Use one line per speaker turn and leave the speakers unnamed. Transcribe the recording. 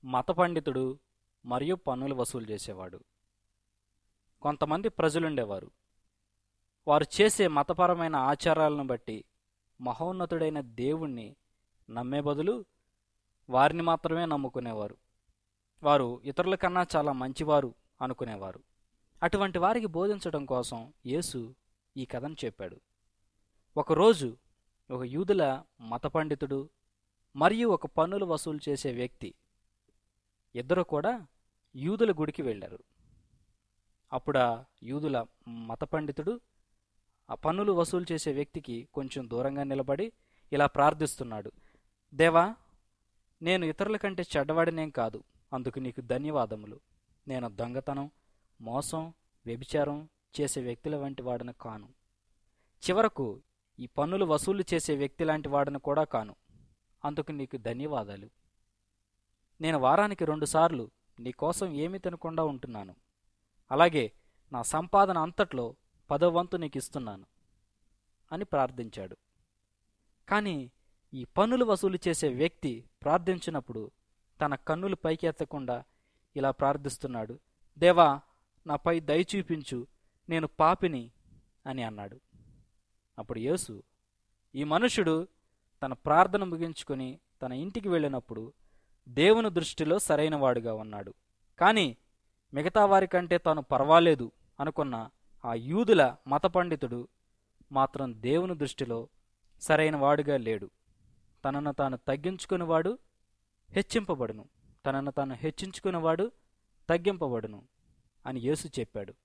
మత పండితుడు మరియు పన్నులు వసూలు చేసేవాడు కొంతమంది ప్రజలుండేవారు వారు చేసే మతపరమైన ఆచారాలను బట్టి మహోన్నతుడైన దేవుణ్ణి నమ్మే బదులు వారిని మాత్రమే నమ్ముకునేవారు వారు ఇతరుల కన్నా చాలా మంచివారు అనుకునేవారు అటువంటి వారికి బోధించడం కోసం యేసు ఈ కథను చెప్పాడు ఒకరోజు ఒక యూదుల మత పండితుడు మరియు ఒక పన్నులు వసూలు చేసే వ్యక్తి ఇద్దరు కూడా యూదుల గుడికి వెళ్ళారు అప్పుడు ఆ యూదుల మత పండితుడు ఆ పన్నులు వసూలు చేసే వ్యక్తికి కొంచెం దూరంగా నిలబడి ఇలా ప్రార్థిస్తున్నాడు దేవా నేను ఇతరుల కంటే చెడ్డవాడినేం కాదు అందుకు నీకు ధన్యవాదములు నేను దొంగతనం మోసం వ్యభిచారం చేసే వ్యక్తుల వంటి వాడను కాను చివరకు ఈ పన్నులు వసూలు చేసే వ్యక్తి లాంటి వాడను కూడా కాను అందుకు నీకు ధన్యవాదాలు నేను వారానికి రెండుసార్లు నీకోసం ఏమీ తినకుండా ఉంటున్నాను అలాగే నా సంపాదన అంతట్లో పదో వంతు నీకు ఇస్తున్నాను అని ప్రార్థించాడు కానీ ఈ పన్నులు వసూలు చేసే వ్యక్తి ప్రార్థించినప్పుడు తన కన్నులు పైకెత్తకుండా ఇలా ప్రార్థిస్తున్నాడు దేవా నాపై దయ చూపించు నేను పాపిని అని అన్నాడు అప్పుడు యేసు ఈ మనుషుడు తన ప్రార్థన ముగించుకొని తన ఇంటికి వెళ్ళినప్పుడు దేవుని దృష్టిలో సరైనవాడుగా ఉన్నాడు కానీ మిగతా వారికంటే తాను పర్వాలేదు అనుకున్న ఆ యూదుల మత పండితుడు మాత్రం దేవుని దృష్టిలో సరైన వాడుగా లేడు తనను తాను తగ్గించుకునేవాడు హెచ్చింపబడును తనను తాను హెచ్చించుకునేవాడు తగ్గింపబడును అని యేసు చెప్పాడు